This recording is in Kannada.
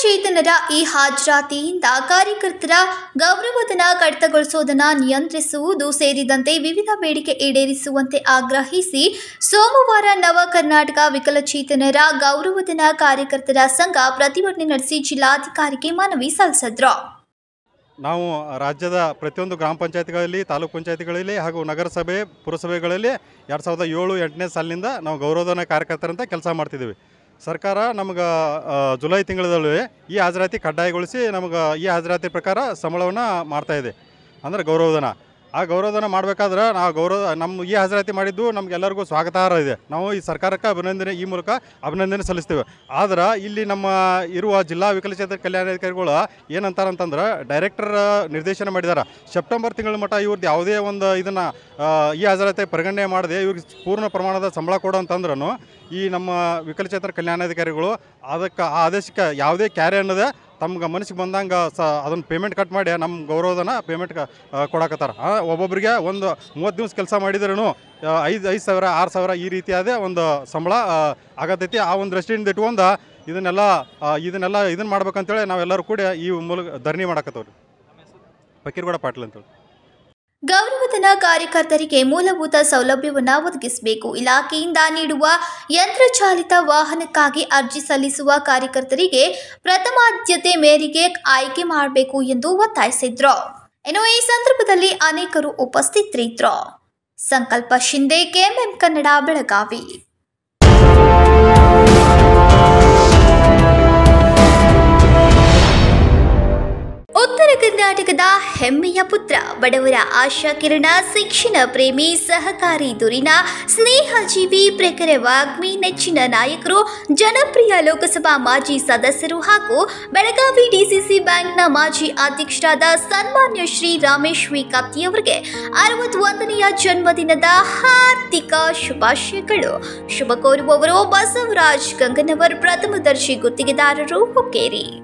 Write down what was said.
ವಿಕಲಚೇತನರ ಈ ಹಾಜರಾತಿಯಿಂದ ಕಾರ್ಯಕರ್ತರ ಗೌರವಧನ ಕಡಿತಗೊಳಿಸುವುದನ್ನು ನಿಯಂತ್ರಿಸುವುದು ಸೇರಿದಂತೆ ವಿವಿಧ ಬೇಡಿಕೆ ಈಡೇರಿಸುವಂತೆ ಆಗ್ರಹಿಸಿ ಸೋಮವಾರ ನವ ಕರ್ನಾಟಕ ವಿಕಲಚೇತನರ ಗೌರವಧನ ಕಾರ್ಯಕರ್ತರ ಸಂಘ ಪ್ರತಿಭಟನೆ ನಡೆಸಿ ಜಿಲ್ಲಾಧಿಕಾರಿಗೆ ಮನವಿ ಸಲ್ಲಿಸಿದ್ರು ನಾವು ರಾಜ್ಯದ ಪ್ರತಿಯೊಂದು ಗ್ರಾಮ ಪಂಚಾಯತ್ಗಳಲ್ಲಿ ತಾಲೂಕು ಪಂಚಾಯತ್ಗಳಲ್ಲಿ ಹಾಗೂ ನಗರಸಭೆ ಪುರಸಭೆಗಳಲ್ಲಿ ಎರಡು ಸಾವಿರದ ಏಳು ಎಂಟನೇ ಸಾಲಿನಿಂದ ನಾವು ಗೌರವಧನ ಕಾರ್ಯಕರ್ತರಂತ ಕೆಲಸ ಮಾಡ್ತಿದ್ದೀವಿ ಸರ್ಕಾರ ನಮ್ಗೆ ಆ, ಜುಲೈ ತಿಂಗಳಲ್ಲಿ ಈ ಹಾಜರಾತಿ ಕಡ್ಡಾಯಗೊಳಿಸಿ ನಮ್ಗೆ ಈ ಹಾಜರಾತಿ ಪ್ರಕಾರ ಸಂಬಳವನ್ನು ಮಾಡ್ತಾಯಿದೆ ಅಂದರೆ ಗೌರವಧನ ಆ ಗೌರವಧನ ಮಾಡಬೇಕಾದ್ರೆ ನಾವು ಗೌರವ ನಮ್ಮ ಈ ಹಾಜರಾತಿ ಮಾಡಿದ್ದು ನಮಗೆಲ್ಲರಿಗೂ ಸ್ವಾಗತಾರ್ಹ ಇದೆ ನಾವು ಈ ಸರ್ಕಾರಕ್ಕೆ ಅಭಿನಂದನೆ ಈ ಮೂಲಕ ಅಭಿನಂದನೆ ಸಲ್ಲಿಸ್ತೇವೆ ಆದ್ರೆ ಇಲ್ಲಿ ನಮ್ಮ ಇರುವ ಜಿಲ್ಲಾ ವಿಕಲಚೇತರ ಕಲ್ಯಾಣಾಧಿಕಾರಿಗಳು ಏನಂತಾರಂತಂದ್ರೆ ಡೈರೆಕ್ಟರ್ ನಿರ್ದೇಶನ ಮಾಡಿದ್ದಾರೆ ಸೆಪ್ಟೆಂಬರ್ ತಿಂಗಳ ಮಟ್ಟ ಇವ್ರದ್ದು ಯಾವುದೇ ಒಂದು ಇದನ್ನು ಈ ಹಾಜರಾತಿ ಪರಿಗಣನೆ ಮಾಡದೆ ಇವ್ರಿಗೆ ಪೂರ್ಣ ಪ್ರಮಾಣದ ಸಂಬಳ ಕೊಡು ಅಂತಂದ್ರೂ ಈ ನಮ್ಮ ವಿಕಲಚೇತರ ಕಲ್ಯಾಣಾಧಿಕಾರಿಗಳು ಅದಕ್ಕೆ ಆ ಆದೇಶಕ್ಕೆ ಯಾವುದೇ ಕ್ಯಾರೆ ಅನ್ನೋದೇ ತಮ್ಗೆ ಮನಸ್ಸಿಗೆ ಬಂದಂಗೆ ಸ ಅದನ್ನು ಪೇಮೆಂಟ್ ಕಟ್ ಮಾಡಿ ನಮ್ಮ ಗೌರವಧನ ಪೇಮೆಂಟ್ ಕೊಡಕತ್ತಾರ ಒಬ್ಬೊಬ್ಬರಿಗೆ ಒಂದು ಮೂವತ್ತು ದಿವಸ ಕೆಲಸ ಮಾಡಿದ್ರೂ ಐದು ಐದು ಸಾವಿರ ಆರು ಸಾವಿರ ಈ ರೀತಿಯಾದ ಒಂದು ಸಂಬಳ ಆ, ಆಗತೈತಿ ಆ ಒಂದು ದೃಷ್ಟಿಯಿಂದ ಇಟ್ಕೊಂಡು ಇದನ್ನೆಲ್ಲ ಆ, ಇದನ್ನೆಲ್ಲ ಇದನ್ನು ಮಾಡ್ಬೇಕಂತೇಳಿ ನಾವೆಲ್ಲರೂ ಕೂಡ ಈ ಮೂಲಕ ಧರಣಿ ಮಾಡಕತ್ತವ್ರಿ ಫಕೀರ್ಗೌಡ ಪಾಟೀಲ್ ಅಂತೇಳಿ ಗೌರವಧನ ಕಾರ್ಯಕರ್ತರಿಗೆ ಮೂಲಭೂತ ಸೌಲಭ್ಯವನ್ನು ಒದಗಿಸಬೇಕು ಇಲಾಖೆಯಿಂದ ನೀಡುವ ಯಂತ್ರಚಾಲಿತ ವಾಹನಕ್ಕಾಗಿ ಅರ್ಜಿ ಸಲ್ಲಿಸುವ ಕಾರ್ಯಕರ್ತರಿಗೆ ಪ್ರಥಮಾದ್ಯತೆ ಮೇರೆಗೆ ಆಯ್ಕೆ ಮಾಡಬೇಕು ಎಂದು ಒತ್ತಾಯಿಸಿದ್ರು ಇನ್ನು ಈ ಸಂದರ್ಭದಲ್ಲಿ ಅನೇಕರು ಉಪಸ್ಥಿತರಿದ್ದರು ಸಂಕಲ್ಪ ಶಿಂದೆ ಕೆಎಂಎಂ ಕನ್ನಡ ಬೆಳಗಾವಿ ಉತ್ತರ ಕರ್ನಾಟಕದ ಹೆಮ್ಮೆಯ ಪುತ್ರ ಬಡವರ ಆಶಾ ಕಿರಣ ಶಿಕ್ಷಣ ಪ್ರೇಮಿ ಸಹಕಾರಿ ದುರಿನ ಸ್ನೇಹಜೀವಿ ಪ್ರಖರ ವಾಗ್ಮಿ ನೆಚ್ಚಿನ ನಾಯಕರು ಜನಪ್ರಿಯ ಲೋಕಸಭಾ ಮಾಜಿ ಸದಸ್ಯರು ಹಾಗೂ ಬೆಳಗಾವಿ ಡಿಸಿಸಿ ಬ್ಯಾಂಕ್ನ ಮಾಜಿ ಅಧ್ಯಕ್ಷರಾದ ಸನ್ಮಾನ್ಯ ಶ್ರೀ ರಮೇಶ್ ವಿ ಕತ್ತಿಯವರಿಗೆ ಅರವತ್ತೊಂದನೆಯ ಜನ್ಮದಿನದ ಹಾರ್ದಿಕ ಶುಭಾಶಯಗಳು ಶುಭ ಕೋರುವವರು ಬಸವರಾಜ್ ಗಂಗನವರ್ ಪ್ರಥಮ ದರ್ಶಿ ಗುತ್ತಿಗೆದಾರರು ಹುಕ್ಕೇರಿ